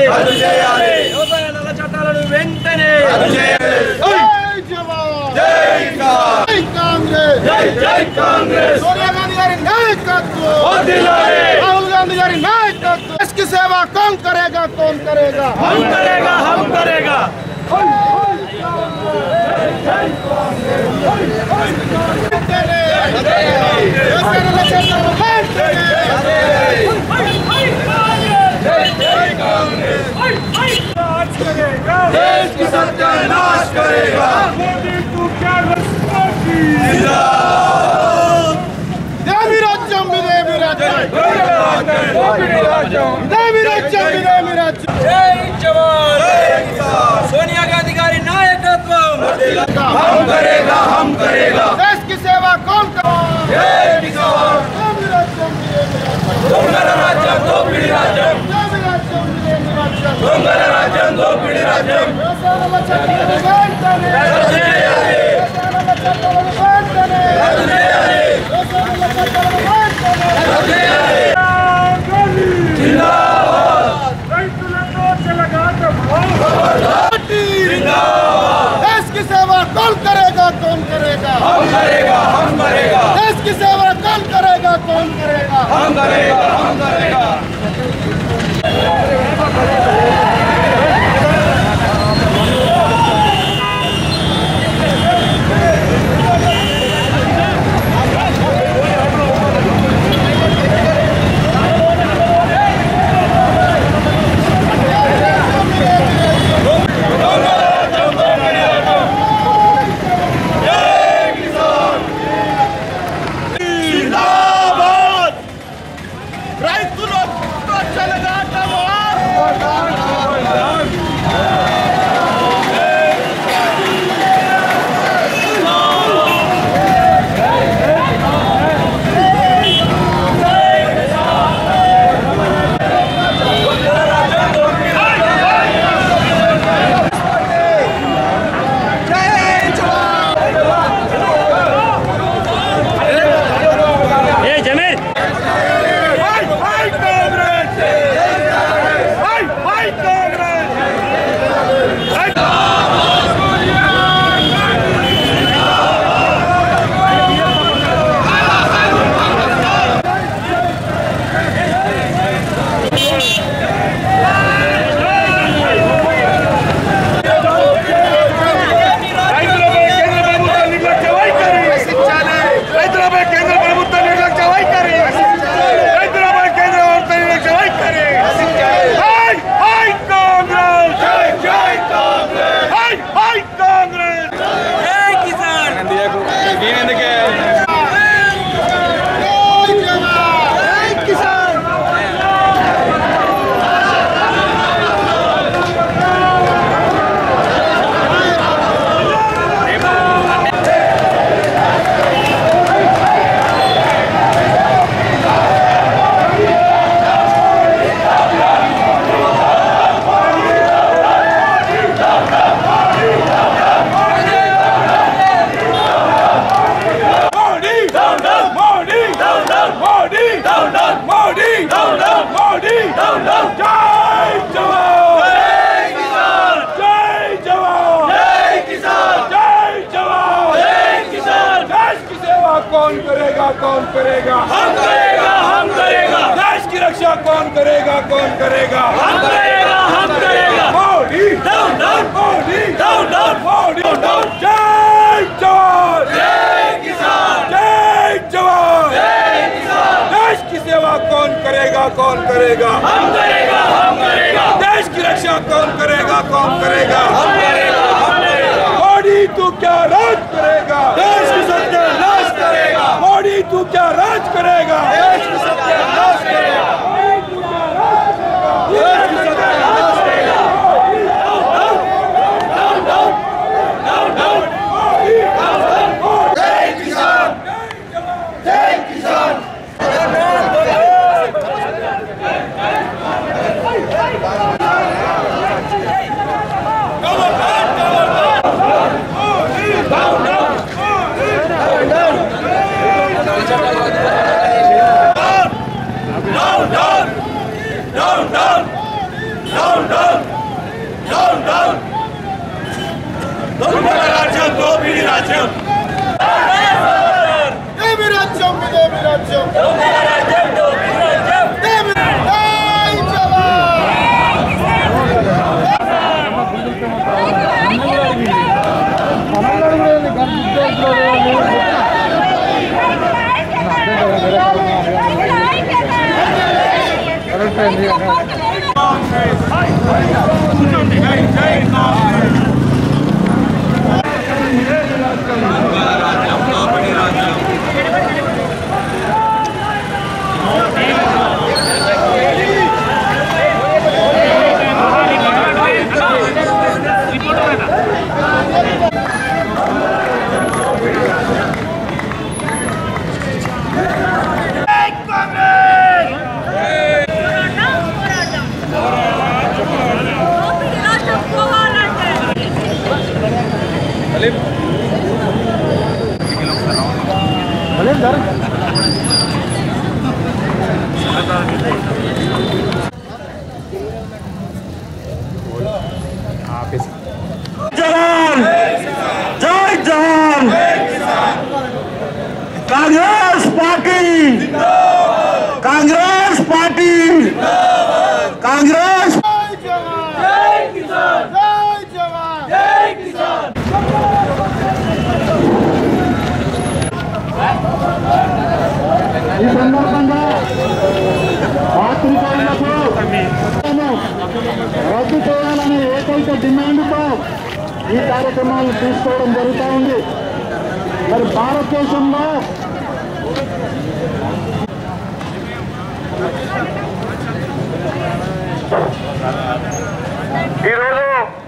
రద్దు చేయాలి వ్యవసాయ నల్ల చట్టాలను వెంటనే జై జవాన్ జై కిసాన్ జై కాంగ్రెస్ జై జై కాంగ్రెస్ సోనియా గాంధీ గారి నాయకత్వం వర్ధిల్లాలి राहुल गांधी गारी नायकत्व देश की सेवा कौन करेगा कौन करेगा हम करेगा हम करेगा देश की सत्यानाश करेगा ఇదేమి రాజ్యం ఇదేమి రాజ్యం ఇదేమి రాజ్యం ఇదేమి రాజ్యం జై జవాన్ సోనియా గాంధీ గారి నాయకత్వం हम करेगा हम करेगा देश की सेवा कौन करेगा जय किसान ఇదేమి రాజ్యం ఇదేమి రాజ్యం దొంగల రాజ్యం దోపిడి రాజ్యం ఇదేమి రాజ్యం ఇదేమి రాజ్యం దొంగల రాజ్యం దోపిడి రాజ్యం వ్యవసాయాల చట్టాలను వెంటనే రద్దు చేయాలి వ్యవసాయాల చట్టాలను వెంటనే రద్దు చేయాలి వ్యవసాయాల చట్టాలను వెంటనే రద్దు చేయాలి देश की सेवा कौन करेगा कौन करेगा हम करेगा हम करेगा देश की सेवा कौन करेगा कौन करेगा हम करेगा हम करेगा जिंदाबाद రైతులు చెలగాటమా ఏ జమీర్ హై హై కాంగ్రెస్ హై హై కాంగ్రెస్ రైతులపై కేంద్ర ప్రభుత్వం నిర్లక్ష్య వైఖరి రైతులపై కేంద్ర ప్రభుత్వం నిర్లక్ష్య వైఖరి రైతులపై కేంద్ర ప్రభుత్వం నిర్లక్ష్య వైఖరి హై హై కాంగ్రెస్ జై జై కాంగ్రెస్ హై హై కాంగ్రెస్ జై కిసాన్ जय जवान जय किसान Modi down down Modi down down Modi down down Modi down down Modi down down జై జవాన్ జై కిసాన్ జై జవాన్ జై కిసాన్ జై జవాన్ జై కిసాన్ देश की सेवा कौन करेगा कौन करेगा हम करेगा हम करेगा देश की रक्षा कौन करेगा कौन करेगा हम करेगा हम करेगा Modi down down Modi down down Modi down down जय जवान जय किसान जय जवान जय किसान देश की सेवा कौन करेगा कौन करेगा हम करेगा हम करेगा देश की रक्षा कौन करेगा कौन करेगा हम करेगा हम करेगा मोदी तू क्या राज करेगा देश की सत्यानाश करेगा मोदी तू क्या राज करेगा देश की सत्यानाश करेगा देश की सत्यानाश करेगा जय किसान जय किसान జవాన్ జై జవాన్ కాంగ్రెస్ పార్టీ కాంగ్రెస్ పార్టీ కాంగ్రెస్ జై జవాన్ జై జవాన్ ఈ సందర్భంగా పాత్రికేయులకు రద్దు చేయాలనే ఏకైక డిమాండ్తో ఈ కార్యక్రమాలను తీసుకోవడం జరుగుతూ ఉంది మరి భారతదేశంలో ఈరోజు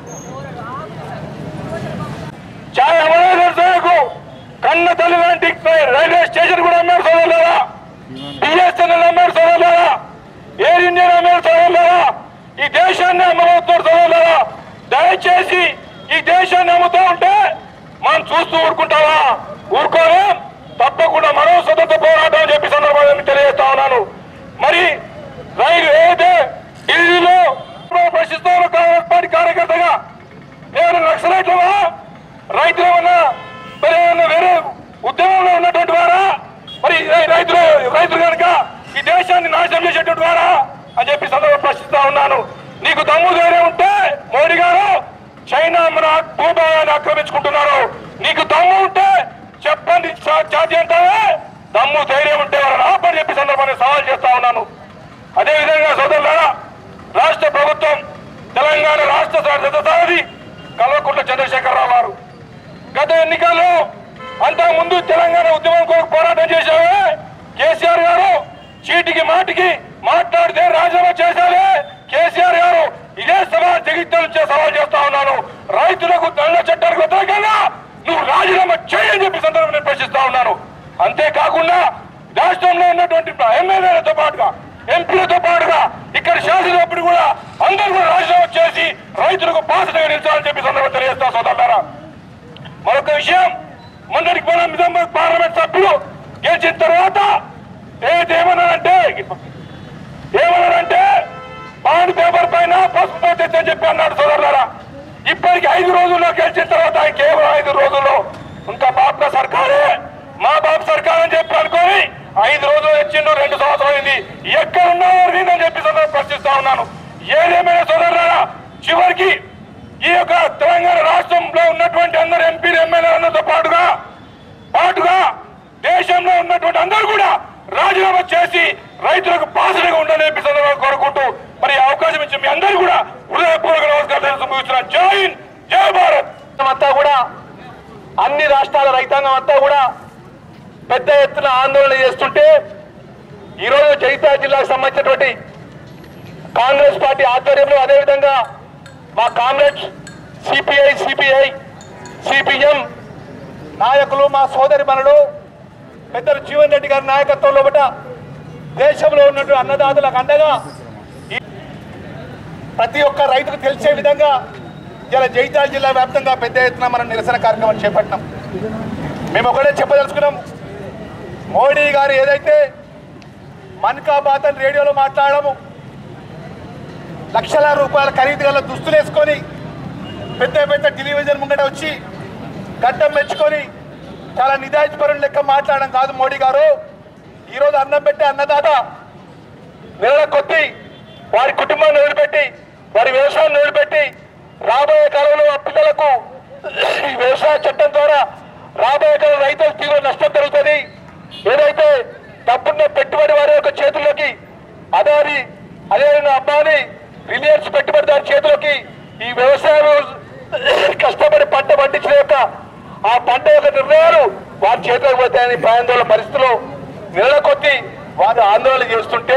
చాలా అమరావతి సేవకు కన్న తల్లి లాంటి రైల్వే స్టేషన్ కూడా అమ్మారు సోదరులారా బిఎస్ఎన్ఎల్ అమ్మారు సోదరులారా ఎయిర్ ఇండియన్ అమ్మారు సోదరులారా ఈ దేశాన్ని అమ్మబోతున్నారు సోదరులారా దయచేసి ఈ దేశాన్ని అమ్ముతూ ఉంటే మనం చూస్తూ ఊరుకుంటావా ఊరుకోలే తప్పకుండా మరో స్వతంత్ర పోరాటం అని చెప్పి సందర్భంగా తెలియజేస్తా ఉన్నాను మరి రైలు ఏదైతే ఢిల్లీలో ప్రశ్నిస్తా ఉన్న కాంగ్రెస్ పార్టీ కార్యకర్తగా నేను నక్సలైట్లవా రైతులు ఏమన్నా మరి ఏమన్నా వేరే ఉద్యమంలో ఉన్నటువంటి వారా మరి ఈ రైతులు రైతులు కనుక ఈ దేశాన్ని నాశనం చేసేటువంటి వారా అని చెప్పి సందర్భం ప్రశ్నిస్తా ఉన్నాను నీకు దమ్ము ధైర్యం ఉంటే మోడీ గారు చైనా మన భూభాగాన్ని ఆక్రమించుకుంటున్నారు నీకు దమ్ము ఉంటే చెప్పండి చా- జాతి అంటావే దమ్ము ధైర్యం ఉంటే వారు ఆపని చెప్పి సందర్భాన్ని సవాల్ చేస్తా ఉన్నాను అదే విధంగా సోదరులారా రాష్ట్ర ప్రభుత్వం తెలంగాణ రాష్ట్ర సారథి కల్వకుంట్ల చంద్రశేఖరరావు గారు గత ఎన్నికల్లో అంతా ముందు తెలంగాణ ఉద్యమం కొరకు పోరాటం చేశావే కేసీఆర్ గారు చీటికి మాటికి మాట్లాడితే రాజీనామా చేశారే కేసీఆర్ గారు ఇదే సభ జగిత్యాల నుంచి సవాల్ చేస్తా ఉన్నాను రైతులకు దండ చట్టానికి వ్యతిరేకంగా నువ్వు రాజీనామా చేయని చెప్పి సందర్భం నేను ప్రశ్నిస్తా ఉన్నాను అంతేకాకుండా రాష్ట్రంలో ఉన్నటువంటి ఎమ్మెల్యేలతో పాటుగా ఎంపీలతో పాటుగా ఇక్కడ శాసనసభ్యుడు కూడా అందరూ కూడా రాజీనామా చేసి రైతులకు బాధ్యతగా నిలిచాలని చెప్పి సందర్భం తెలియజేస్తా సోదరులారా మరొక విషయం మొన్నటికి మన నిజామాబాద్ పార్లమెంట్ సభ్యులు గెలిచిన తర్వాత ఏది ఏమన్నారంటే ఏమన్నారంటే బాండ్ పేపర్ పైన పసుపు పోతే అని చెప్పి అన్నాడు సోదరులారా ఇప్పటికి ఐదు రోజుల్లో గెలిచిన తర్వాత ఆయన కేవలం ఐదు రోజుల్లో ఇంకా బాబు సర్కారే మా బాబు సర్కార్ అని చెప్పి అనుకొని ఐదు రోజులు వచ్చిండు రెండు సంవత్సరాలు అయింది ఎక్కడ ఉన్నావు అని చెప్పి సందర్భం ప్రశ్నిస్తా ఉన్నాను ఏదేమైనా సోదరులారా చివరికి ఈ యొక్క తెలంగాణ రాష్ట్రంలో ఉన్నటువంటి అందరు ఎంపీలు ఎమ్మెల్యేలతో పాటుగా పాటుగా దేశంలో ఉన్నటువంటి అందరూ కూడా రాజీనామా చేసి రైతులకు బాసటగా ఉండాలని చెప్పి సందర్భంగా కోరుకుంటూ మరి ఈ అవకాశం ఇచ్చి మీ అందరూ కూడా హృదయపూర్వక నమస్కారాలు ముగిస్తున్నా జై హింద్ జై భారత్ అంతా కూడా అన్ని రాష్ట్రాల రైతాంగం అంతా కూడా పెద్ద ఎత్తున ఆందోళన చేస్తుంటే ఈరోజు జైతా జిల్లాకు సంబంధించినటువంటి కాంగ్రెస్ పార్టీ ఆధ్వర్యంలో అదేవిధంగా మా కామ్రేడ్స్ సిపిఐ సిపిఐ సిపిఎం నాయకులు మా సోదరి మనులు పెద్దలు జీవన్ రెడ్డి గారి నాయకత్వంలో బట దేశంలో ఉన్నటువంటి అన్నదాతలకు అండగా ఈ- ప్రతి ఒక్క రైతుకు తెలిసే విధంగా ఇలా జైతాల్ జిల్లా వ్యాప్తంగా పెద్ద ఎత్తున మనం నిరసన కార్యక్రమం చేపట్టినాం మేము ఒకటే చెప్పదలుచుకున్నాం మోడీ గారు ఏదైతే మన్ కా బాత్ అని రేడియోలో మాట్లాడము లక్షల రూపాయల ఖరీదు గల దుస్తులు వేసుకొని పెద్ద పెద్ద టెలివిజన్ ముంగట వచ్చి గడ్డం మెచ్చుకొని చాలా నిదాయితపరుని లెక్క మాట్లాడడం కాదు మోడీ గారు ఈరోజు అన్నం పెట్టే అన్నదాత నెలల కొద్ది వారి కుటుంబాన్ని వదిలిపెట్టి వారి వ్యవసాయాన్ని వదిలిపెట్టి రాబోయే కాలంలో ఆ పిల్లలకు ఈ వ్యవసాయ చట్టం ద్వారా రాబోయే కాలం రైతులకు తీవ్ర నష్టం జరుగుతుంది ఏదైతే డబ్బున్న పెట్టుబడి వారి యొక్క చేతుల్లోకి అదాని అదేవిధంగా అబ్బాని రిలయన్స్ పెట్టుబడిదారు చేతిలోకి ఈ వ్యవసాయం కష్టపడి పంట పండించిన యొక్క ఆ పంట యొక్క నిర్ణయాలు వారి చేతిలోకి పోతాయని భయాందోళన పరిస్థితుల్లో నెలల కొద్దీ వారు ఆందోళన చేస్తుంటే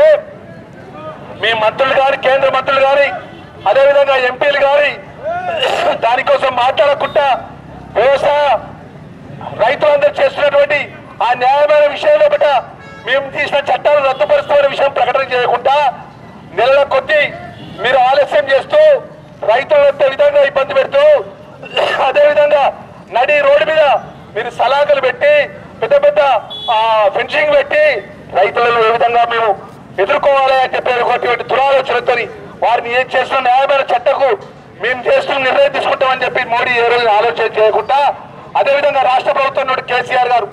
మీ మంత్రులు గాని కేంద్ర మంత్రులు గాని అదేవిధంగా ఎంపీలు గాని దానికోసం మాట్లాడకుండా వ్యవసాయ రైతులందరూ చేస్తున్నటువంటి ఆ న్యాయమైన విషయంలో బట్ట మేము తీసిన చట్టాలు రద్దుపరుస్తున్న విషయం ప్రకటన చేయకుండా నెలల కొద్దీ మీరు ఆలస్యం చేస్తూ రైతులంత విధంగా ఇబ్బంది పెడుతూ అదేవిధంగా నడి రోడ్డు మీద మీరు సలాకలు పెట్టి పెద్ద పెద్ద ఆ, ఫెన్సింగ్ పెట్టి రైతులను ఏ విధంగా మేము ఎదుర్కోవాలి అని చెప్పి ఒకటి దురాలోచనతో వారిని ఏం చేస్తున్న న్యాయమైన చట్టకు మేము చేస్తున్న నిర్ణయం తీసుకుంటామని చెప్పి మోడీ ఏ రోజు ఆలోచన చేయకుండా అదేవిధంగా రాష్ట్ర ప్రభుత్వం నుండి కేసీఆర్ గారు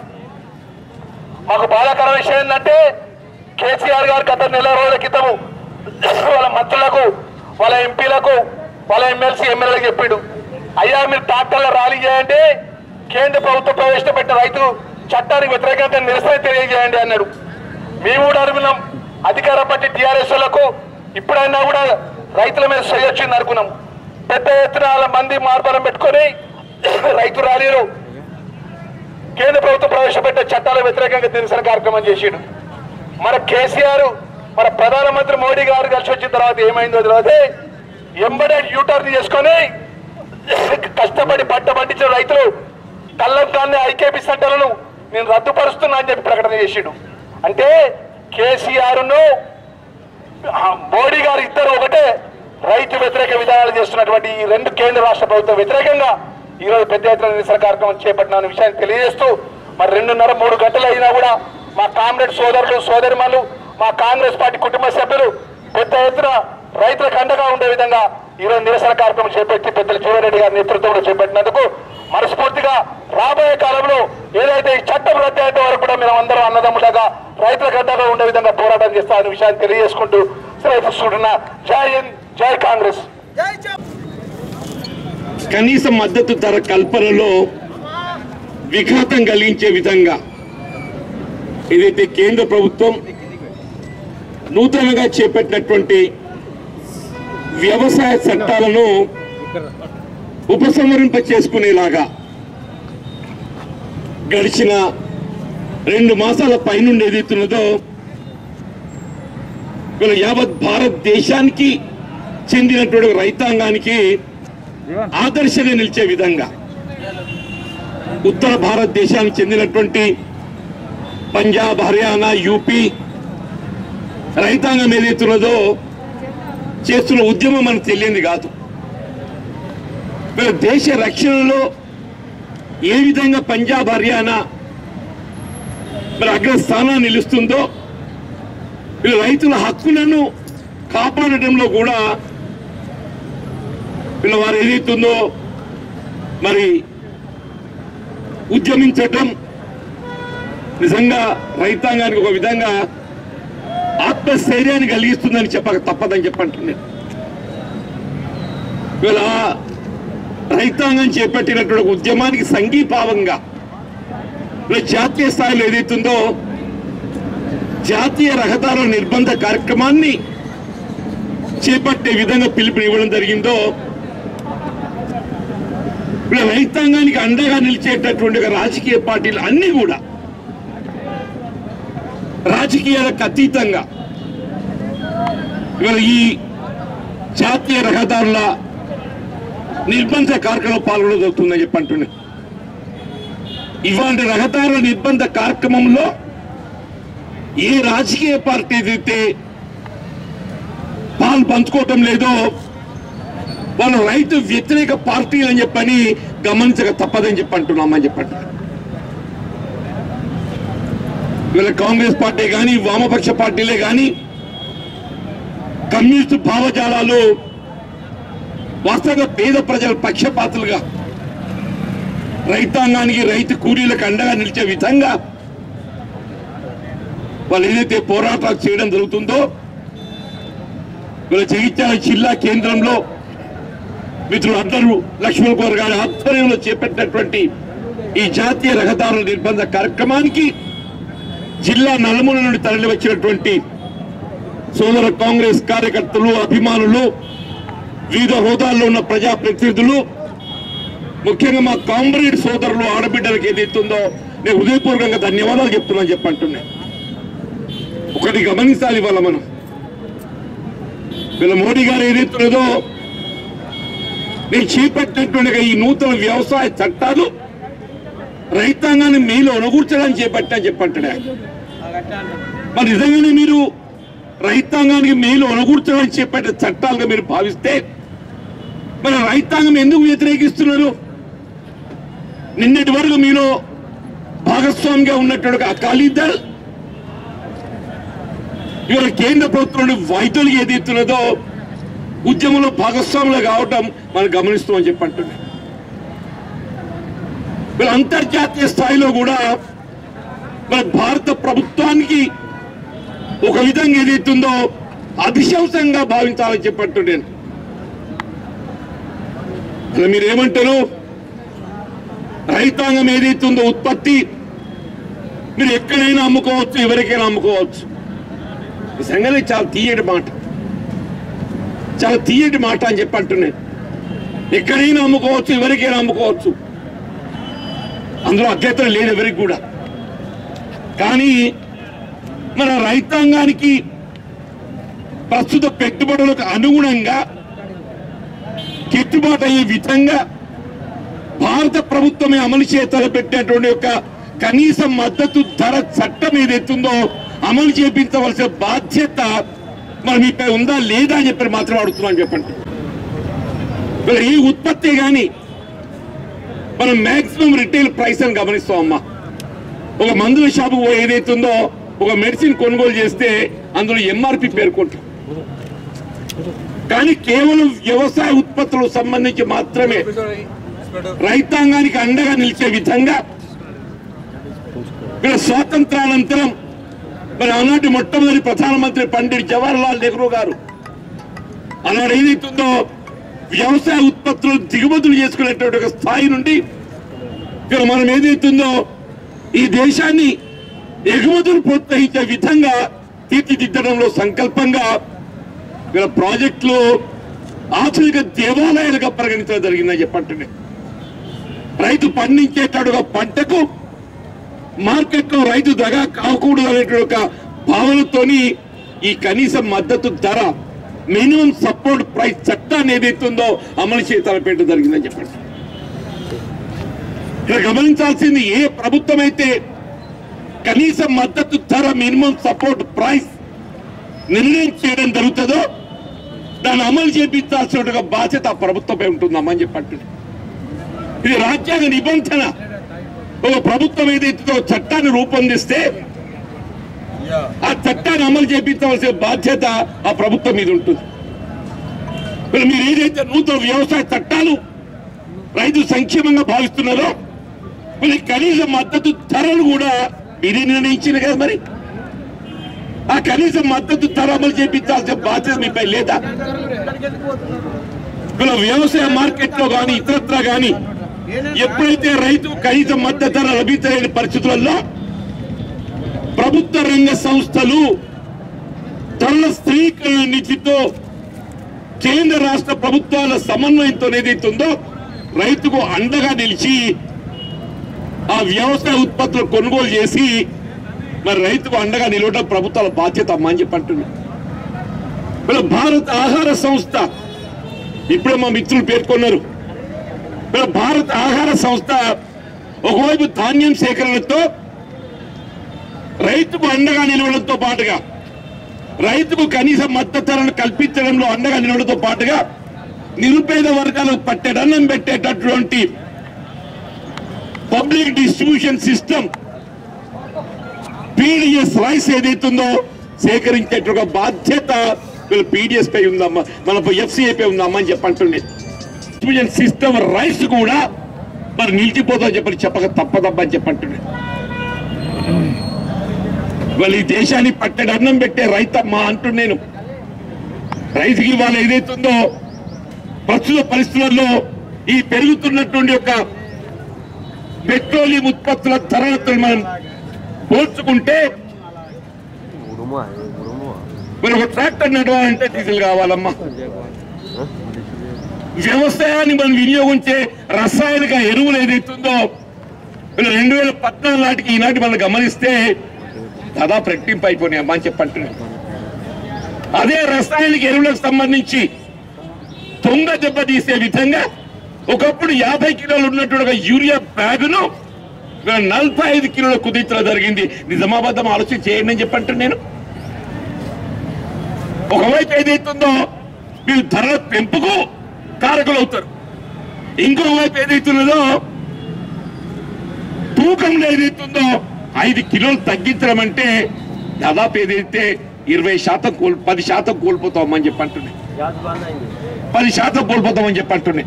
మాకు బాధాకర విషయం ఏంటంటే కేసీఆర్ గారు గత నెల రోజుల క్రితము వాళ్ళ మంత్రులకు వాళ్ళ ఎంపీలకు వాళ్ళ ఎమ్మెల్సీ ఎమ్మెల్యేలకు చెప్పిండు అయ్యా మీరు ట్రాక్టర్ల ర్యాలీ చేయండి కేంద్ర ప్రభుత్వం ప్రవేశపెట్టిన రైతు చట్టానికి వ్యతిరేకంగా నిరసన తెలియజేయండి అన్నాడు మేము కూడా అనుకున్నాం అధికార పార్టీ టీఆర్ఎస్ లకు ఇప్పుడైనా కూడా రైతుల మీద సయ్యొచ్చింది అనుకున్నాం పెద్ద ఎత్తున వాళ్ళ మంది మార్పులను పెట్టుకొని రైతు ర్యాలీలు కేంద్ర ప్రభుత్వం ప్రవేశపెట్టే చట్టాల వ్యతిరేకంగా నిరసన కార్యక్రమం చేసిండు మన కేసీఆర్ మన ప్రధానమంత్రి మోడీ గారు కలిసి వచ్చిన తర్వాత ఏమైందో తెలియదు ఎంబడే యూటర్న్ చేసుకొని కష్టపడి పంట పండించిన రైతులు కళ్ళంతాన్ని ఐకేపీ సెంటర్లను నేను రద్దుపరుస్తున్నా అని చెప్పి ప్రకటన చేసిండు అంటే కేసీఆర్ ను మోడీ గారు ఇద్దరు ఒకటే రైతు వ్యతిరేక విధానాలు చేస్తున్నటువంటి ఈ రెండు కేంద్ర రాష్ట్ర ప్రభుత్వం వ్యతిరేకంగా ఈ రోజు పెద్ద ఎత్తున నిరసన కార్యక్రమం చేపట్టిన అనే విషయాన్ని తెలియజేస్తూ మరి రెండున్నర మూడు గంటలు అయినా కూడా మా కామ్రేడ్ సోదరులు సోదరిమలు మా కాంగ్రెస్ పార్టీ కుటుంబ సభ్యులు పెద్ద ఎత్తున రైతులకు అండగా ఉండే విధంగా ఈ రోజు నిరసన కార్యక్రమం చేపట్టి పెద్దలు జీవరెడ్డి గారి నేతృత్వంలో చేపట్టినందుకు మనస్ఫూర్తిగా రాబోయే కాలంలో ఏదైతే ఈ చట్టం రద్దు అయ్యేంత వరకు కూడా మేము అందరం అన్నదమ్ములుగా రైతులకు అండగా ఉండే విధంగా పోరాటం చేస్తామనే విషయాన్ని తెలియజేసుకుంటూ శ్రేయస్సుకుంటున్న జై హింద్ జై కాంగ్రెస్ కనీస మద్దతు ధర కల్పనలో విఘాతం కలిగించే విధంగా ఏదైతే కేంద్ర ప్రభుత్వం నూతనంగా చేపట్టినటువంటి వ్యవసాయ చట్టాలను ఉపసంహరింప చేసుకునేలాగా గడిచిన రెండు మాసాల పైనుండి ఏదైతున్నదో వీళ్ళ యావత్ భారతదేశానికి చెందినటువంటి రైతాంగానికి ఆదర్శంగా నిలిచే విధంగా ఉత్తర భారతదేశానికి చెందినటువంటి పంజాబ్ హర్యానా యూపీ రైతాంగం ఏదైతున్నదో చేస్తున్న ఉద్యమం మనకు తెలియంది కాదు వీళ్ళ దేశ రక్షణలో ఏ విధంగా పంజాబ్ హర్యానా మరి అగ్రస్థానాన్ని నిలుస్తుందో వీళ్ళ రైతుల హక్కులను కాపాడటంలో కూడా వీళ్ళ వారు ఏదైతుందో మరి ఉద్యమించటం నిజంగా రైతాంగానికి ఒక విధంగా ఆత్మస్థైర్యాన్ని కలిగిస్తుందని చెప్పక తప్పదని చెప్పంటున్నాను ఇవాళ రైతాంగం చేపట్టినటువంటి ఒక ఉద్యమానికి సంఘీభావంగా ఇవాళ జాతీయ స్థాయిలో ఏదైతుందో జాతీయ రహదారుల నిర్బంధ కార్యక్రమాన్ని చేపట్టే విధంగా పిలుపునివ్వడం జరిగిందో ఇప్పుడు రైతాంగానికి అండగా నిలిచేటటువంటి ఒక రాజకీయ పార్టీలు అన్ని కూడా రాజకీయాలకు అతీతంగా ఇవాళ ఈ జాతీయ రహదారుల నిర్బంధ కార్యక్రమంలో పాల్గొనడం జరుగుతుందని చెప్పి అంటున్నాను ఇవాళ రహదారుల నిర్బంధ కార్యక్రమంలో ఏ రాజకీయ పార్టీ అయితే పాలు పంచుకోవటం లేదో వాళ్ళు రైతు వ్యతిరేక పార్టీలు అని చెప్పని గమనించక తప్పదని చెప్పి అంటున్నామని చెప్పండి వీళ్ళ కాంగ్రెస్ పార్టీ కానీ వామపక్ష పార్టీలే కానీ కమ్యూనిస్టు భావజాలాలు వాస్తవంగా పేద ప్రజల పక్షపాతులుగా రైతాంగానికి రైతు కూలీలకు అండగా నిలిచే విధంగా వాళ్ళు ఏదైతే పోరాటాలు చేయడం జరుగుతుందో వీళ్ళ జగిత్యాల జిల్లా కేంద్రంలో మిత్రులు అందరూ లక్ష్మణ్ కుమార్ గారి ఆధ్వర్యంలో చేపట్టినటువంటి ఈ జాతీయ రహదారుల నిర్బంధ కార్యక్రమానికి జిల్లా నలుమూల నుండి తరలి వచ్చినటువంటి సోదర కాంగ్రెస్ కార్యకర్తలు అభిమానులు వివిధ హోదాల్లో ఉన్న ప్రజాప్రతినిధులు ముఖ్యంగా మా కామ్రేడ్ సోదరులు ఆడబిడ్డలకు ఏదైతుందో నేను హృదయపూర్వకంగా ధన్యవాదాలు చెప్తున్నాను చెప్పంటున్నాను ఒకటి గమనించాలి ఇవాళ మనం వీళ్ళ మోడీ గారు ఏదైతున్నదో నేను చేపట్టినటువంటి ఈ నూతన వ్యవసాయ చట్టాలు రైతాంగాన్ని మీలో అనుకూర్చడానికి చేపట్టా చెప్పంటాడే మరి నిజంగానే మీరు రైతాంగానికి మేలు అనుకూర్చడానికి చేపట్టే చట్టాలుగా మీరు భావిస్తే మరి రైతాంగం ఎందుకు వ్యతిరేకిస్తున్నారు నిన్నటి వరకు మీలో భాగస్వామిగా ఉన్నటువంటి అకాలీదళ్ ఇవాళ కేంద్ర ప్రభుత్వం నుండి వైద్యులు ఏదైతున్నదో ఉద్యమంలో భాగస్వాములు కావటం మనం గమనిస్తామని చెప్పి అంటున్నాయి వీళ్ళ అంతర్జాతీయ స్థాయిలో కూడా మన భారత ప్రభుత్వానికి ఒక విధంగా ఏదైతుందో అభిశంసంగా భావించాలని చెప్పట్టు నేను అలా మీరు ఏమంటారు రైతాంగం ఏదైతుందో ఉత్పత్తి మీరు ఎక్కడైనా అమ్ముకోవచ్చు ఎవరికైనా అమ్ముకోవచ్చు నిజంగానే చాలా తీయటి మాట చాలా తీయటి మాట అని చెప్పి అంటున్నాను ఎక్కడైనా అమ్ముకోవచ్చు ఎవరికైనా అమ్ముకోవచ్చు అందులో అభ్యంతరం లేదు ఎవరికి కూడా కానీ మన రైతాంగానికి ప్రస్తుత పెట్టుబడులకు అనుగుణంగా గిట్టుబాటు అయ్యే విధంగా భారత ప్రభుత్వమే అమలు చేయ తలపెట్టినటువంటి యొక్క కనీస మద్దతు ధర చట్టం ఏదైతుందో అమలు చేపించవలసిన బాధ్యత మరి మీపై ఉందా లేదా అని చెప్పి మాత్రం అడుగుతున్నాను చెప్పండి వీళ్ళ ఈ ఉత్పత్తి కానీ మనం మాక్సిమం రిటైల్ ప్రైస్ అని గమనిస్తాం అమ్మా ఒక మందుల షాపు ఏదైతుందో ఒక మెడిసిన్ కొనుగోలు చేస్తే అందులో ఎంఆర్పి పేర్కొంటాం కానీ కేవలం వ్యవసాయ ఉత్పత్తులకు సంబంధించి మాత్రమే రైతాంగానికి అండగా నిలిచే విధంగా ఇక్కడ స్వాతంత్రానంతరం మరి ఆనాటి మొట్టమొదటి ప్రధానమంత్రి పండిట్ జవహర్లాల్ నెహ్రూ గారు ఆనాడు ఏదైతుందో వ్యవసాయ ఉత్పత్తులు దిగుమతులు చేసుకునేటువంటి ఒక స్థాయి నుండి ఇక్కడ మనం ఏదైతుందో ఈ దేశాన్ని ఎగుమతులు ప్రోత్సహించే విధంగా తీర్చిదిద్దడంలో సంకల్పంగా వీళ్ళ ప్రాజెక్టులు ఆధునిక దేవాలయాలుగా పరిగణించడం జరిగిందని చెప్పంటున్నాయి రైతు పండించేటట్టుగా పంటకు మార్కెట్లో రైతు దగా కాకూడదు అనేటువంటి ఒక భావనతోని ఈ కనీస మద్దతు ధర మినిమం సపోర్ట్ ప్రైస్ చట్టాన్ని ఏదైతుందో అమలు చేసి తలపెట్టడం జరిగిందని చెప్పండి ఇక్కడ గమనించాల్సింది ఏ ప్రభుత్వం అయితే కనీస మద్దతు ధర మినిమం సపోర్ట్ ప్రైస్ నిర్ణయం చేయడం జరుగుతుందో దాన్ని అమలు చేపించాల్సిన ఒక బాధ్యత ఆ ప్రభుత్వమే ఉంటుందమ్మని చెప్పట్టు ఇది రాజ్యాంగ నిబంధన ఒక ప్రభుత్వం ఏదైతే ఒక చట్టాన్ని రూపొందిస్తే ఆ చట్టాన్ని అమలు చేపించవలసిన బాధ్యత ఆ ప్రభుత్వం మీద ఉంటుంది మరి మీరు ఏదైతే నూతన వ్యవసాయ చట్టాలు రైతు సంక్షేమంగా భావిస్తున్నారో మరి కనీస మద్దతు ధరలు కూడా మీరే నిర్ణయించిన కదా మరి ఆ కనీస మద్దతు ధర అమలు చేపించాల్సిన బాధ్యత మీపై లేదా ఇలా వ్యవసాయ మార్కెట్ లో కానీ ఇతరత్ర కానీ ఎప్పుడైతే రైతు కనీస మద్దతు ధర లభించలేని పరిస్థితులలో ప్రభుత్వ రంగ సంస్థలు ధరల స్థిరీకరణ నిధితో కేంద్ర రాష్ట్ర ప్రభుత్వాల సమన్వయంతో ఏదైతుందో రైతుకు అండగా నిలిచి ఆ వ్యవసాయ ఉత్పత్తులు కొనుగోలు చేసి మరి రైతుకు అండగా నిలవడం ప్రభుత్వాల బాధ్యత అమ్మా అని చెప్పి అంటున్నారు వీళ్ళ భారత ఆహార సంస్థ ఇప్పుడే మా మిత్రులు పేర్కొన్నారు వీళ్ళ భారత ఆహార సంస్థ ఒకవైపు ధాన్యం సేకరణతో రైతుకు అండగా నిలవడంతో పాటుగా రైతుకు కనీస మద్దతు ధరను కల్పించడంలో అండగా నిలవడంతో పాటుగా నిరుపేద వర్గాలకు పట్టెడన్నం పెట్టేటటువంటి public distribution system PDS rice ఏదైతుందో సేకరించేట బాధ్యత వీళ్ళ పీడిఎస్ పై ఉందమ్మా మన ఎఫ్సిఐ పై ఉందమ్మా అని చెప్పంటుండే డిస్ట్రిబ్యూషన్ సిస్టమ్ రైస్ కూడా మరి నిలిచిపోతుందని చెప్పని చెప్పక తప్పదమ్మా అని చెప్పంటుండే వాళ్ళు ఈ దేశాన్ని పట్టెడు అన్నం పెట్టే రైతమ్మా అంటూ నేను రైతుకి ఇవాళ ఏదైతుందో ప్రస్తుత పరిస్థితులలో ఈ పెరుగుతున్నటువంటి యొక్క పెట్రోలియం ఉత్పత్తుల ధరలతో మనం పోల్చుకుంటే మరి ఒక ట్రాక్టర్ నడవాలంటే డీజిల్ కావాలమ్మా వ్యవసాయాన్ని మనం వినియోగించే రసాయనిక ఎరువులు ఏదైతుందో వీళ్ళు రెండు వేల పద్నాలుగు నాటికి ఈనాటి మనం గమనిస్తే దాదాపు రెట్టింపు అయిపోయినాయి అమ్మా అని చెప్పంటున్నాను అదే రసాయనిక ఎరువులకు సంబంధించి తొంగ దెబ్బ తీసే విధంగా ఒకప్పుడు యాభై కిలోలు ఉన్నటువంటి ఒక యూరియా బ్యాగును ఇవాళ నలభై ఐదు కిలోల కుదించడం జరిగింది నిజామాబాద్ ఆలోచన చేయండి అని చెప్పంటాను నేను ఒకవైపు ఏదైతుందో వీళ్ళు ధరల పెంపుకు కారకులు అవుతారు ఇంకొక వైపు ఏదైతున్నదో తూకంలో ఏదైతుందో ఐదు కిలోలు తగ్గించడం అంటే దాదాపు ఏదైతే ఇరవై శాతం కోల్ పది శాతం కోల్పోతామని చెప్పి అంటున్నాయి పది శాతం కోల్పోతామని చెప్పి అంటున్నాయి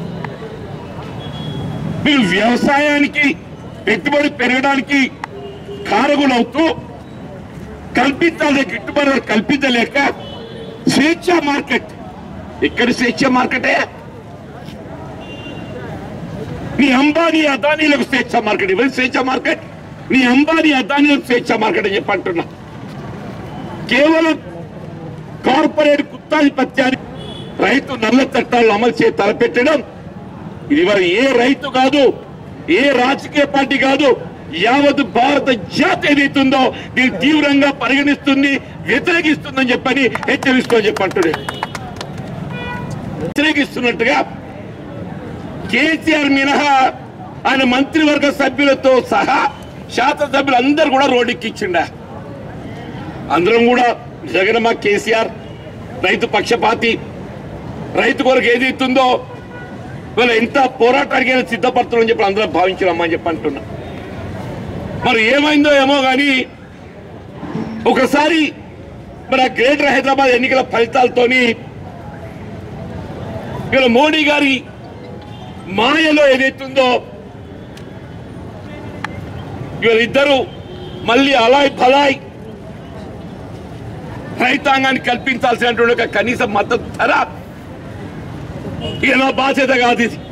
మీరు వ్యవసాయానికి పెట్టుబడి పెరగడానికి కారకులవుతూ కల్పించాలి గిట్టుబాటు ధర కల్పించలేక స్వేచ్ఛ మార్కెట్ ఇక్కడ స్వేచ్ఛ మార్కెటే నీ అంబానీ అదానీలకు స్వేచ్ఛ మార్కెట్ ఎవరి స్వేచ్ఛ మార్కెట్ నీ అంబానీ అదానీలకు స్వేచ్ఛ మార్కెట్ అని చెప్పి అంటున్నా కేవలం కార్పొరేట్ గుత్తాధిపత్యాన్ని రైతు నల్ల చట్టాలను అమలు చేసి తలపెట్టడం ఇది మరి ఏ రైతు కాదు ఏ రాజకీయ పార్టీ కాదు యావత్ భారత జాతి ఏదైతుందో దీన్ని తీవ్రంగా పరిగణిస్తుంది వ్యతిరేకిస్తుందని చెప్పని హెచ్చరిస్తూ చెప్పంటున్నాడు వ్యతిరేకిస్తున్నట్టుగా కేసీఆర్ మినహా ఆయన మంత్రివర్గ సభ్యులతో సహా శాసనసభ్యులు అందరూ కూడా రోడ్డెక్కిచ్చిండ అందరం కూడా జగనమ్మ కేసీఆర్ రైతు పక్షపాతి రైతు కొరకు ఏదైతుందో వీళ్ళు ఎంత పోరాటానికి సిద్ధపడుతున్నారని చెప్పి అందరం భావించామని చెప్పి అంటున్నా మరి ఏమైందో ఏమో కానీ ఒకసారి మన గ్రేటర్ హైదరాబాద్ ఎన్నికల ఫలితాలతోని వీళ్ళ మోడీ గారి మాయలో ఏదైతుందో వీళ్ళిద్దరూ మళ్ళీ అలాయ్ ఫలాయ్ రైతాంగాన్ని కల్పించాల్సినటువంటి ఒక కనీస మద్దతు ధర ఇక నా బాధ్యత కాదు ఇది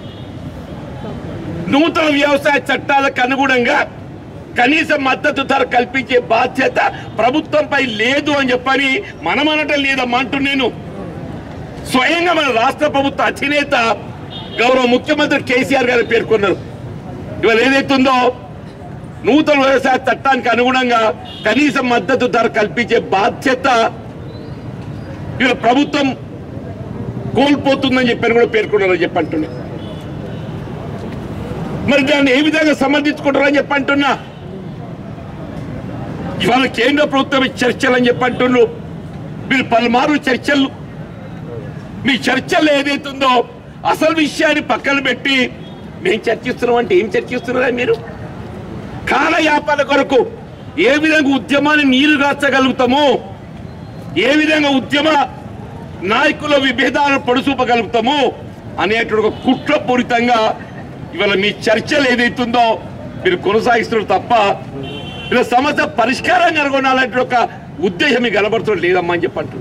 నూతన వ్యవసాయ చట్టాలకు అనుగుణంగా కనీస మద్దతు ధర కల్పించే బాధ్యత ప్రభుత్వంపై లేదు అని చెప్పని మనం అనటం లేదమ్మా అంటూ నేను స్వయంగా మన రాష్ట్ర ప్రభుత్వ అధినేత గౌరవ ముఖ్యమంత్రి కేసీఆర్ గారు పేర్కొన్నారు ఇవాళ ఏదైతుందో నూతన వ్యవసాయ చట్టానికి అనుగుణంగా కనీస మద్దతు ధర కల్పించే బాధ్యత ఇవాళ ప్రభుత్వం కోల్పోతుందని చెప్పని కూడా పేర్కొన్నారని చెప్పి అంటున్నా మరి దాన్ని ఏ విధంగా సమర్థించుకుంటారని చెప్పి అంటున్నా ఇవాళ కేంద్ర ప్రభుత్వం ఈ చర్చలు అని చెప్పి అంటున్నారు మీరు పలుమారు చర్చలు మీ చర్చల్లో ఏదైతుందో అసలు విషయాన్ని పక్కన పెట్టి మేము చర్చిస్తున్నాం అంటే ఏం చర్చిస్తున్నారా మీరు కాలయాపన కొరకు ఏ విధంగా ఉద్యమాన్ని నీరు గార్చగలుగుతామో ఏ విధంగా ఉద్యమ నాయకుల విభేదాలను పొడుసూపగలుగుతాము అనేటువంటి ఒక కుట్రపూరితంగా ఇవాళ మీ చర్చలు ఏదైతుందో మీరు కొనసాగిస్తున్నారు తప్ప ఇలా సమస్య పరిష్కారం కనుగొనాలంటే ఒక ఉద్దేశం మీకు కనబడుతుంది లేదమ్మా అని చెప్పంటు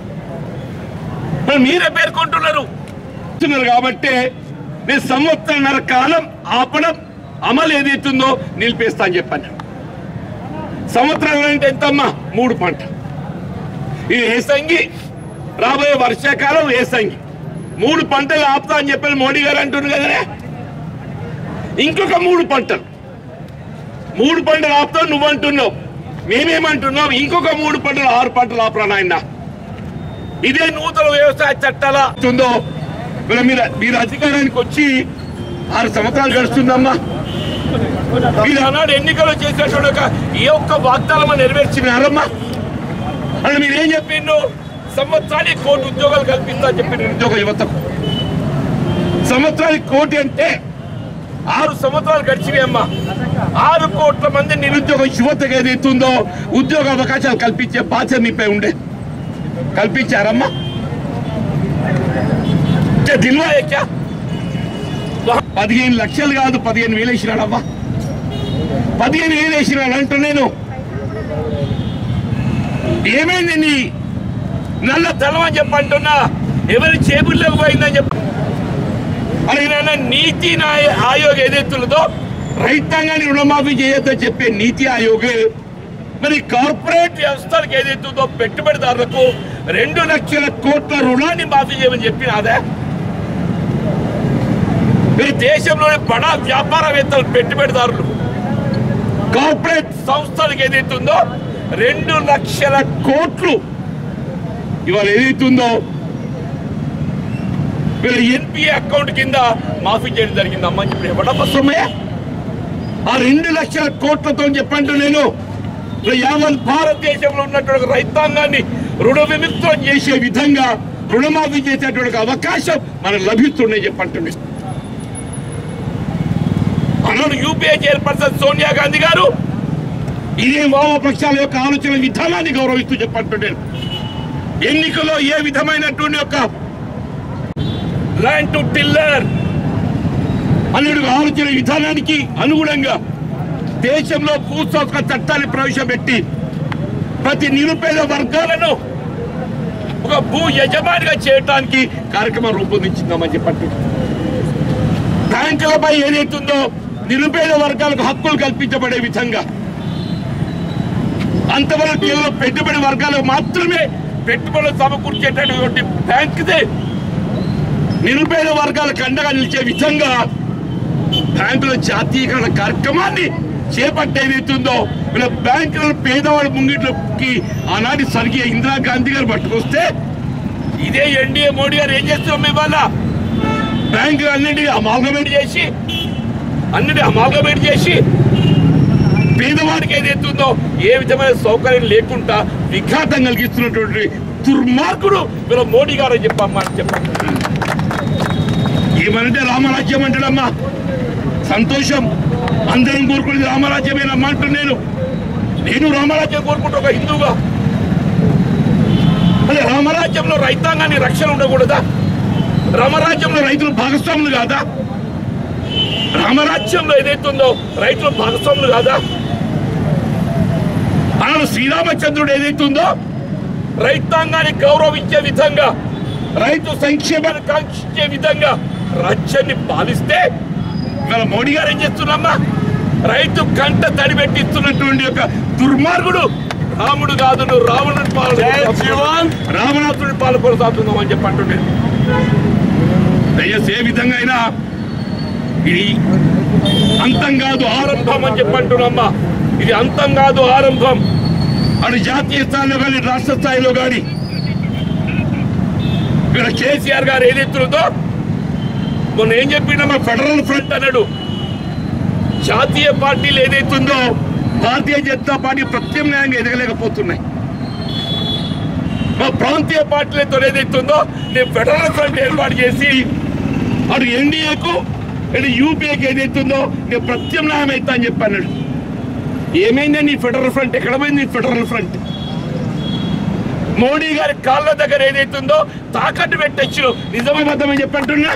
మరి మీరే పేర్కొంటున్నారు చెప్తున్నారు కాబట్టి నేను సంవత్సరన్నర కాలం ఆపడం అమలు ఏదైతుందో నిలిపేస్తా అని చెప్పాను సంవత్సరం అంటే ఎంతమ్మా మూడు పంట ఇది ఏసంగి రాబోయే వర్షాకాలం ఏసంగి మూడు పంటలు ఆపుతా అని చెప్పని మోడీ గారు అంటున్నారు కదనే ఇంకొక మూడు పంటలు మూడు పంటలు ఆపుతా నువ్వు అంటున్నావు మేమేమంటున్నాం ఇంకొక మూడు పంటలు ఆరు పంటలు ఆపురా నాయన ఇదే నూతన వ్యవసాయ చట్టాల ఉందో వీళ్ళ మీరు మీరు అధికారానికి వచ్చి ఆరు సంవత్సరాలు గడుస్తుందమ్మా మీరు ఆనాడు ఎన్నికలు చేసినటువంటి ఒక ఏ ఒక్క వాగ్దానం నెరవేర్చినారమ్మా అని మీరేం చెప్పిండు సంవత్సరానికి కోటి ఉద్యోగాలు కల్పిస్తా చెప్పి నిరుద్యోగ యువతకు సంవత్సరానికి కోటి అంటే ఆరు సంవత్సరాలు గడిచినాయమ్మా ఆరు కోట్ల మంది నిరుద్యోగ యువతకు ఏదైతుందో ఉద్యోగ అవకాశాలు కల్పించే బాధ్యత మీపై ఉండే కల్పించారమ్మా क्या दिलवा है क्या పదిహేను లక్షలు కాదు పదిహేను వేలు వేసినాడమ్మా పదిహేను వేలు వేసినాడు అంటూ నేను ఏమైంది నీ నల్ల తెలవ అని చెప్పంటున్నా ఎవరి చేతుల్లోకి పోయిందని చెప్ప అరే నాన్న నీతి న్యాయ ఆయోగ్ ఏదైతున్నదో రైతాంగాన్ని రుణమాఫీ చేయొద్దని చెప్పే నీతి ఆయోగ్ మరి కార్పొరేట్ వ్యవస్థలకు ఏదైతుందో పెట్టుబడిదారులకు రెండు లక్షల కోట్ల రుణాన్ని మాఫీ చేయమని చెప్పినాదే మీరు దేశంలోని బడా వ్యాపారవేత్తలు పెట్టుబడిదారులు కార్పొరేట్ సంస్థలకు ఏదైతుందో రెండు లక్షల కోట్లు ఇవాళ ఏదైతుందో వీళ్ళ ఎన్పిఏ అకౌంట్ కింద మాఫీ చేయడం జరిగిందమ్మా అని చెప్పి ఎవడమ్మ సొమ్మయ్య ఆ రెండు లక్షల కోట్లతో చెప్పంటూ నేను ఇలా యావత్ భారతదేశంలో ఉన్నటువంటి రైతాంగాన్ని రుణ విముక్తం చేసే విధంగా రుణమాఫీ చేసేటువంటి అవకాశం మనకు లభిస్తున్నాయి చెప్పంటుంది ఆనాడు యూపీఏ చైర్పర్సన్ సోనియా గాంధీ గారు ఇదే వామపక్షాల యొక్క ఆలోచన విధానాన్ని గౌరవిస్తూ చెప్పంటున్నాను ఎన్నికలో ఏ విధమైనటువంటి ఒక ల్యాండ్ టు టిల్లర్ అన్నడు ఆలోచన విధానానికి అనుగుణంగా దేశంలో భూస్వామిక చట్టాన్ని ప్రవేశపెట్టి ప్రతి నిరుపేద వర్గాలను ఒక భూ యజమానిగా చేయడానికి కార్యక్రమం రూపొందించిందామని చెప్పండి బ్యాంకులపై ఏదైతుందో నిరుపేద వర్గాలకు హక్కులు కల్పించబడే విధంగా అంతవరకు కేవలం పెట్టుబడి వర్గాలకు మాత్రమే పెట్టుబడులు సమకూర్చేటటువంటి బ్యాంకుదే నిరుపేద వర్గాలకు అండగా నిలిచే విధంగా బ్యాంకుల జాతీయకరణ కార్యక్రమాన్ని చేపట్టేదైతుందో వీళ్ళ బ్యాంకులను పేదవాళ్ళ ముంగిట్లకి ఆనాటి స్వర్గీయ ఇందిరాగాంధీ గారు పట్టుకొస్తే ఇదే ఎన్డీఏ మోడీ గారు ఏం చేస్తున్నాం ఇవాళ బ్యాంకులు అన్నింటి అమాల్గమేట్ చేసి అన్నిటి అమాల్గమేట్ చేసి పేదవాడికి ఏదైతుందో ఏ విధమైన సౌకర్యం లేకుండా విఘాతం కలిగిస్తున్నటువంటి దుర్మార్గుడు వీళ్ళ మోడీ గారు అని చెప్పమ్మా అని చెప్పండి ఏమనంటే రామరాజ్యం అంటాడమ్మా సంతోషం అందరం కోరుకునేది రామరాజ్యమేనమ్మా అంటున్నాను నేను రామరాజ్యం కోరుకుంటా ఒక హిందువుగా అదే రామరాజ్యంలో రైతాంగాన్ని రక్షణ ఉండకూడదా రామరాజ్యంలో రైతులు భాగస్వాములు కాదా రామరాజ్యంలో ఏదైతుందో రైతులు భాగస్వాములు కాదా ఆనాడు శ్రీరామచంద్రుడు ఏదైతుందో రైతాంగాన్ని గౌరవించే విధంగా రైతు సంక్షేమాన్ని కాంక్షించే విధంగా రాజ్యాన్ని పాలిస్తే ఇవాళ మోడీ గారు ఏం చేస్తున్నామ్మా రైతు కంట తడి పెట్టిస్తున్నటువంటి యొక్క దుర్మార్గుడు రాముడు కాదు నువ్వు రావణుడి పాలన రావణాసుడి పాలన కొనసాగుతున్నాం అని చెప్పి అంటుండేది దయచేసి ఏ విధంగా అయినా ఇది అంతం కాదు ఆరంభం అని చెప్పి అంటున్నామ్మా ఇది అంతం కాదు ఆరంభం అటు జాతీయ స్థాయిలో కానీ రాష్ట్ర స్థాయిలో కానీ ఇక్కడ కేసీఆర్ గారు ఏదెత్తుతుందో మొన్న ఏం చెప్పిండమ్మా ఫెడరల్ ఫ్రంట్ అన్నాడు జాతీయ పార్టీలు ఏదైతుందో భారతీయ జనతా పార్టీ ప్రత్యామ్నాయంగా ఎదగలేకపోతున్నాయి మా ప్రాంతీయ పార్టీలతో ఏదైతుందో నేను ఫెడరల్ ఫ్రంట్ ఏర్పాటు చేసి అటు ఎన్డీఏకు ఇటు యూపీఏకి ఏదైతుందో నేను ప్రత్యామ్నాయం అవుతా అని చెప్పి అన్నాడు ఏమైందండి ఈ ఫెడరల్ ఫ్రంట్ ఎక్కడ పోయింది ఈ ఫెడరల్ ఫ్రంట్ మోడీ గారి కాళ్ళ దగ్గర ఏదైతుందో తాకట్టు పెట్టచ్చు నిజమబద్ధమని చెప్పంటున్నా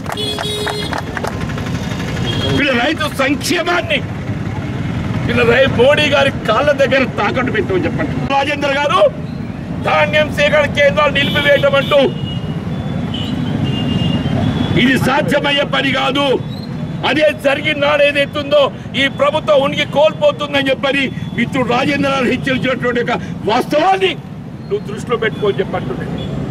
వీళ్ళ రైతు సంక్షేమాన్ని వీళ్ళ రై మోడీ గారి కాళ్ళ దగ్గర తాకట్టు పెట్టమని చెప్పండి రాజేంద్ర గారు ధాన్యం సేకరణ కేంద్రాలు నిలిపివేయటం అంటూ ఇది సాధ్యమయ్యే పని కాదు అదే జరిగిన నాడు ఏదైతుందో ఈ ప్రభుత్వం ఉనికి కోల్పోతుందని చెప్పని మిత్రుడు రాజేంద్ర గారు హెచ్చరించినటువంటి ఒక వాస్తవాన్ని నువ్వు దృష్టిలో పెట్టుకోని చెప్పంటుండే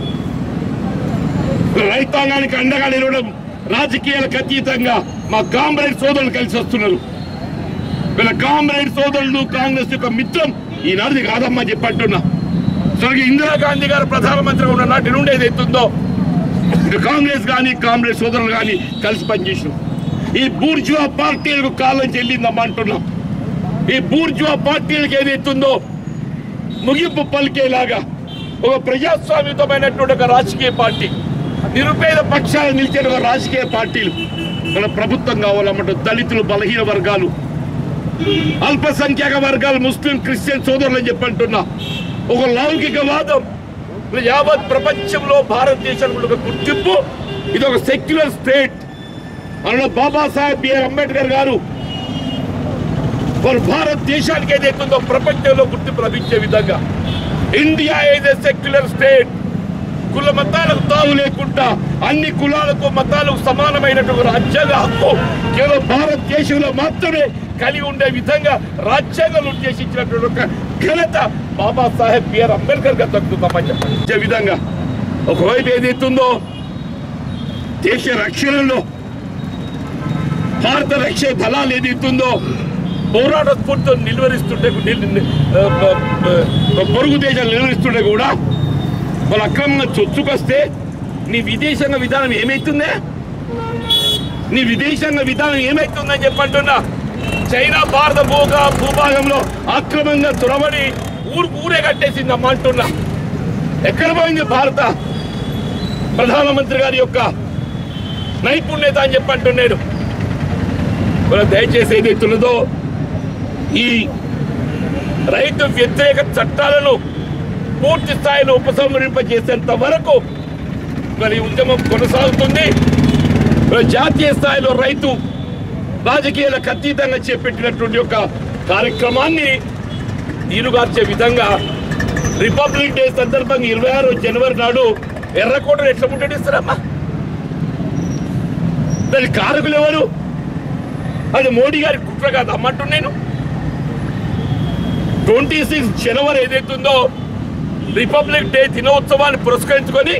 రైతాంగానికి అండగా నిలవడం రాజకీయాలకు అతీతంగా మా కామ్రేడ్ సోదరులు కలిసి వస్తున్నారు వీళ్ళ కామ్రేడ్ సోదరులు కాంగ్రెస్ యొక్క మిత్రం ఈనాటిది కాదమ్మా చెప్పంటున్నా స్వర్గీయ ఇందిరాగాంధీ గారు ప్రధానమంత్రిగా ఉన్న నాటి నుండి ఏదైతుందో ఇటు కాంగ్రెస్ కానీ కాంగ్రెస్ సోదరులు కానీ కలిసి పనిచేసినాం ఈ బూర్జువా పార్టీలకు కాలం చెల్లిందమ్మా అంటున్నాం ఈ బూర్జువా పార్టీలకు ఏదైతుందో ముగింపు పలికేలాగా ఒక ప్రజాస్వామ్యతమైనటువంటి ఒక రాజకీయ పార్టీ నిరుపేద పక్షాలు నిలిచిన ఒక రాజకీయ పార్టీలు మన ప్రభుత్వం కావాలన్నమాట దళితులు బలహీన వర్గాలు అల్పసంఖ్యాక వర్గాలు ముస్లిం క్రిస్టియన్ సోదరులు అని చెప్పంటున్నా ఒక లౌకిక వాదం యావత్ ప్రపంచంలో భారతదేశంలో ఒక గుర్తింపు ఇది ఒక సెక్యులర్ స్టేట్ అందులో బాబాసాహెబ్ బిఆర్ అంబేద్కర్ గారు వారు భారతదేశానికి ఏదైతుందో ప్రపంచంలో గుర్తింపు లభించే విధంగా ఇండియా ఏదే సెక్యులర్ స్టేట్ కుల మతాలకు తావు లేకుండా అన్ని కులాలకు మతాలకు సమానమైనటువంటి రాజ్యాంగ హక్కు కేవలం భారతదేశంలో మాత్రమే కలిగి ఉండే విధంగా రాజ్యాంగం ఉద్దేశించినటువంటి ఒక ఘనత బాబాసాహెబ్ బిఆర్ అంబేద్కర్ గారు దక్కుతుందమ్మని చెప్పండి ఇచ్చే విధంగా ఒకవైపు ఏదైతుందో దేశ రక్షణలో భారత రక్షణ దళాలు ఏదైతుందో పోరాట స్ఫూర్తితో నిలువరిస్తుంటే నిల్- ని- ఆ, ఆ, ఆ, పొరుగు దేశాలు నిలువరిస్తుంటే కూడా వాళ్ళు అక్రమంగా చొచ్చుకొస్తే నీ విదేశాంగ విధానం ఏమైతుందే నీ విదేశాంగ విధానం ఏమైతుందని చెప్పంటున్నా చైనా భారత భూగా భూభాగంలో అక్రమంగా తురబడి ఊరు ఊరే కట్టేసిందమ్మా అంటున్నా ఎక్కడ పోయింది భారత ప్రధానమంత్రి గారి యొక్క నైపుణ్యత అని చెప్పంటున్నాడు మరి దయచేసి ఏదైతున్నదో ఈ రైతు వ్యతిరేక చట్టాలను పూర్తి స్థాయిలో ఉపసంహరింపజేసేంత వరకు మరి ఈ ఉద్యమం కొనసాగుతుంది మరి జాతీయ స్థాయిలో రైతు రాజకీయాలకు అతీతంగా చేపట్టినటువంటి ఒక కార్యక్రమాన్ని నీరుగార్చే విధంగా రిపబ్లిక్ డే సందర్భంగా ఇరవై ఆరు జనవరి నాడు ఎర్రకోటను ఎట్లా ముట్టడిస్తారమ్మా దాని కారకులు ఎవరు అది మోడీ గారి కుట్ర కాదు అమ్మంటు నేను ట్వంటీ సిక్స్ జనవరి ఏదైతుందో రిపబ్లిక్ డే దినోత్సవాన్ని పురస్కరించుకొని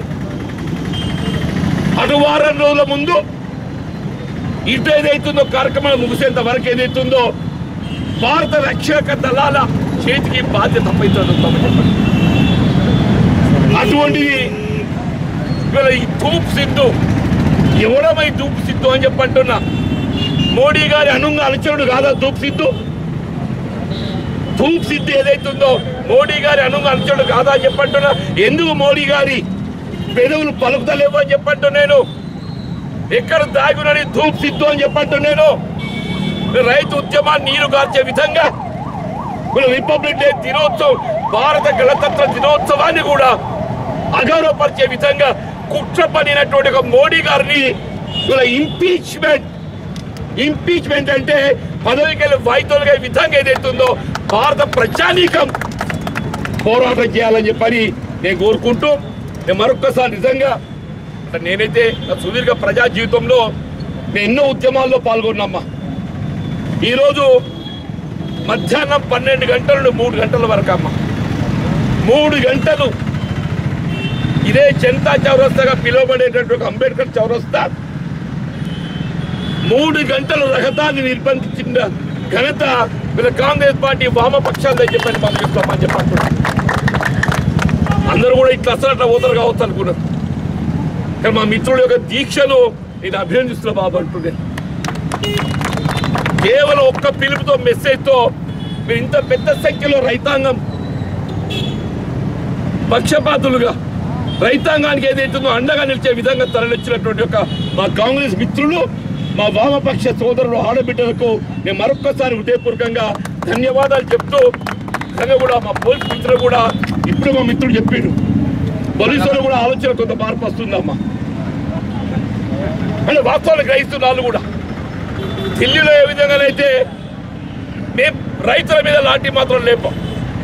అటు వారం రోజుల ముందు ఇటు ఏదైతుందో కార్యక్రమాలు ముగిసేంత వరకు ఏదైతుందో భారత రక్షక దళాల చేతికి బాధ్యత అప్పయిస్తుందని చెప్పండి అటువంటిది ఇవాళ ఈ తూపు సిద్ధు ఎవడమై తూపు సిద్ధు అని చెప్పంటున్నా మోడీ గారి అనుంగ అనుచరుడు కాదా తూపు సిద్ధు తూపు సిద్ధు ఏదైతుందో మోడీ గారి అనుంగ అనుచరుడు కాదా అని చెప్పంటున్నా ఎందుకు మోడీ గారి పెదవులు పలుకుతలేవు అని చెప్పంటు నేను ఎక్కడ దాగునని ధూప్ సిద్ధు అని చెప్పంటు నేను రైతు ఉద్యమాన్ని నీరు గార్చే విధంగా మన రిపబ్లిక్ డే దినోత్సవం భారత గణతంత్ర దినోత్సవాన్ని కూడా అగౌరవపరిచే విధంగా కుట్ర పడినటువంటి ఒక మోడీ గారిని ఇలా ఇంపీచ్మెంట్ ఇంపీచ్మెంట్ అంటే పదవికి వాయితోలుగా విధంగా ఏదైతుందో భారత ప్రజానీకం పోరాటం చేయాలని చెప్పని నేను కోరుకుంటూ నేను మరొక్కసారి నిజంగా అంటే నేనైతే నా సుదీర్ఘ ప్రజా జీవితంలో నేను ఎన్నో ఉద్యమాల్లో పాల్గొన్నమ్మా ఈరోజు మధ్యాహ్నం పన్నెండు గంటల నుండి మూడు గంటల వరకు అమ్మ మూడు గంటలు ఇదే జనతా చౌరస్తాగా పిలువబడేటటువంటి ఒక అంబేద్కర్ చౌరస్తా మూడు గంటలు రహదాన్ని నిర్బంధించిన ఘనత వీళ్ళ కాంగ్రెస్ పార్టీ వామపక్షాలు చెప్పని పంపిస్తామని చెప్పంటున్నారు అందరూ కూడా ఇట్లా అసలు అట్లా పోతారు కావచ్చు అనుకున్నారు కానీ మా మిత్రుల యొక్క దీక్షను నేను అభినందిస్తున్నా బాబు అంటున్నాను కేవలం ఒక్క పిలుపుతో మెసేజ్తో మీరు ఇంత పెద్ద సంఖ్యలో రైతాంగం పక్షపాతులుగా రైతాంగానికి ఏదైతుందో అండగా నిలిచే విధంగా తరలిచ్చినటువంటి ఒక మా కాంగ్రెస్ మిత్రులు మా వామపక్ష సోదరులు ఆడబిడ్డలకు నేను మరొక్కసారి హృదయపూర్వకంగా ధన్యవాదాలు చెప్తూ నిజంగా కూడా మా పోలీస్ మిత్రులు కూడా ఇప్పుడు మా మిత్రుడు చెప్పిండు పోలీసులు కూడా ఆలోచన కొంత మార్పు వస్తుందమ్మా అంటే వాస్తవాలు గ్రహిస్తున్నారు కూడా ఢిల్లీలో ఏ విధంగానైతే మేము రైతుల మీద లాంటి మాత్రం లేపాం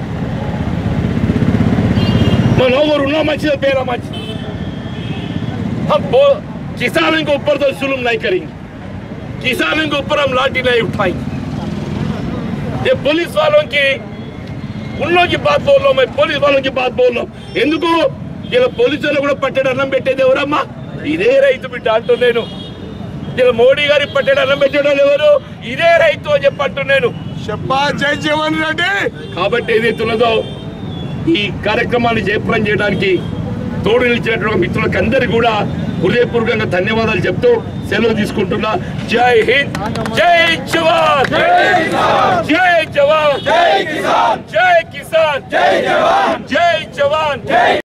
మా नौवर उन्ना मछली पेरा मछली हम वो किसानों के ऊपर तो जुल्म नहीं करेंगे किसानों के ऊपर हम लाठी नहीं उठाएंगे ये पुलिस वालों की उन लोगों की बात बोल रहा हूं मैं पुलिस वालों की बात बोल रहा हूं ఎందుకు ఇలా పోలీసులు కూడా పట్టెడు అన్నం పెట్టేది ఎవరమ్మా ఇదే రైతు బిడ్డ అంటూ నేను ఇలా మోడీ గారి పట్టెడు అన్నం పెట్టడం ఎవరు ఇదే రైతు అని చెప్పంటూ నేను చెప్పా జై జగన్ రెడ్డి కాబట్టి ఏదైతే ఉన్నదో ఈ కార్యక్రమాన్ని జయప్రదం చేయడానికి తోడు నిలిచినటువంటి మిత్రులకు అందరికీ కూడా హృదయపూర్వకంగా ధన్యవాదాలు చెప్తూ సెలవు తీసుకుంటున్నా జై హింద్ జై జవాన్ జై జవాన్ జై కిసాన్ జై కిసాన్ జై జవాన్ జై జవాన్